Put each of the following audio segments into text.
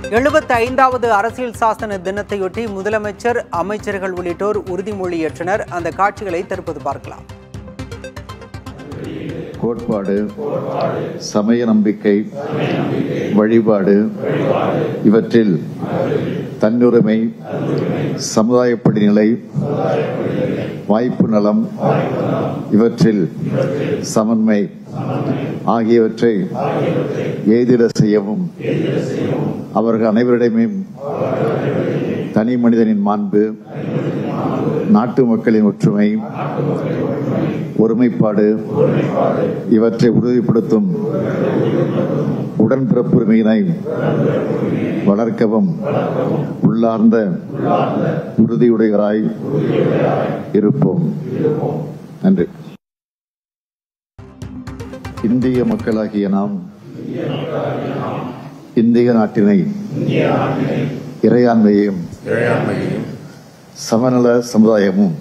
எழுபத்தி ஐந்தாவது அரசியல் சாசன தினத்தையொட்டி முதலமைச்சர் அமைச்சர்கள் உள்ளிட்டோர் உறுதிமொழி ஏற்றனர் அந்த காட்சிகளை தற்போது பார்க்கலாம் கோட்பாடு சமய நம்பிக்கை வழிபாடு இவற்றில் தன்னுரிமை சமுதாய படிநிலை வாய்ப்பு நலம் இவற்றில் சமன்மை ஆகியவற்றை எய்திட செய்யவும் அவர்கள் அனைவரிடமும் தனி மனிதனின் மாண்பு நாட்டு மக்களின் ஒற்றுமை ஒருமைப்பாடு இவற்றை உறுதிப்படுத்தும் உடன்பிறப்புரிமையினை வளர்க்கவும் உள்ளார்ந்த உறுதியுடையவராய் இருப்போம் நன்றி இந்திய மக்களாகிய நாம் இந்திய நாட்டினை இறையாண்மையையும் சமநல சமுதாயமும்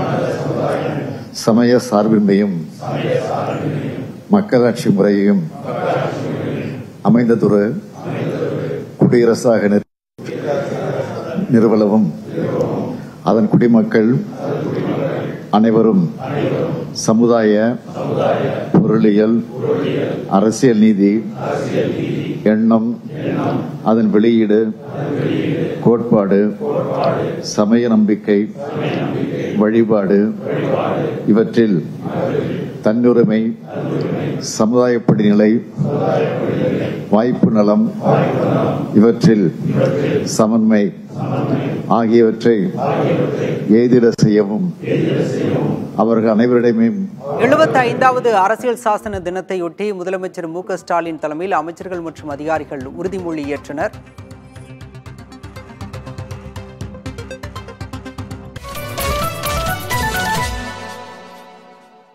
சமய சார்பின்மையும் மக்களாட்சி முறையையும் அமைந்ததொரு குடியரசாக நிறு- நிறுவலவும் அதன் குடிமக்கள் அனைவரும் சமுதாய பொருளியல் அரசியல் நீதி எண்ணம் அதன் வெளியீடு கோட்பாடு சமய நம்பிக்கை வழிபாடு இவற்றில் தன்னுரிமை சமுதாய படிநிலை வாய்ப்பு நலம் இவற்றில் சமன்மை ஆகியவற்றை எய்திட செய்யவும் அவர்கள் அனைவரிடமும் எழுபத்தி ஐந்தாவது அரசியல் சாசன தினத்தையொட்டி முதலமைச்சர் மு க ஸ்டாலின் தலைமையில் அமைச்சர்கள் மற்றும் அதிகாரிகள் உறுதிமொழி ஏற்றனர்